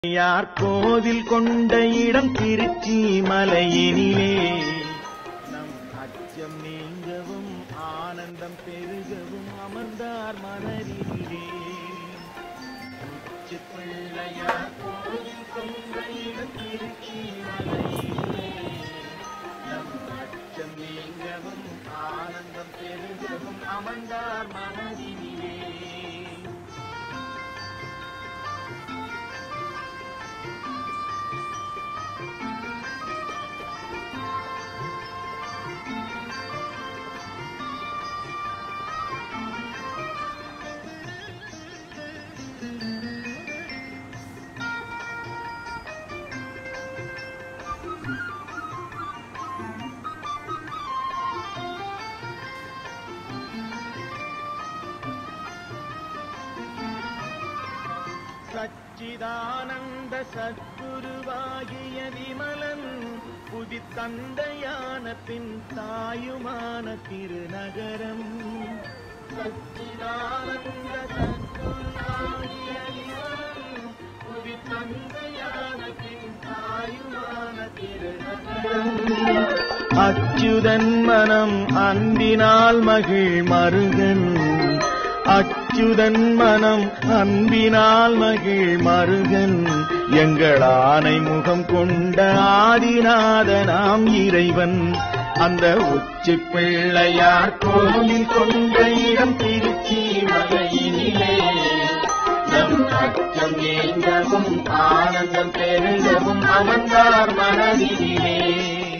யார் கோவில் கொண்ட இடம் திருச்சி மலையினிலே நம் அச்சம் நீங்கவும் ஆனந்தம் பெருகவும் அமர்ந்தார் மலரினிலே உச்சி பிள்ளையார் கோவில் கொண்ட இடம் திருச்சி மலையினிலே நம் அச்சம் நீங்கவும் ஆனந்தம் பெருகவும் அமர்ந்தார் மனதினிலே சச்சிதானந்த சத்குருவாகிய விமலன் புதித்தந்தையான பின் தாயுமான திருநகரம் சச்சிதானந்த சத்குருவாகிய விமலன் புதித்தந்தையான பின் தாயுமான திருநகரம் அச்சுதன் மனம் அன்பினால் மகிழ் மருகன் அச்சுதன் மனம் அன்பினால் மகிழ் மருகன் எங்கள் ஆனை முகம் கொண்ட ஆதிநாத நாம் இறைவன் அந்த உச்சி பிள்ளையார் கோயில் கொண்ட இடம் திருச்சி மலையினிலே நம் அச்சம் நீங்கவும் ஆனந்தம் பெருகவும் அமர்ந்தார் மனதிலே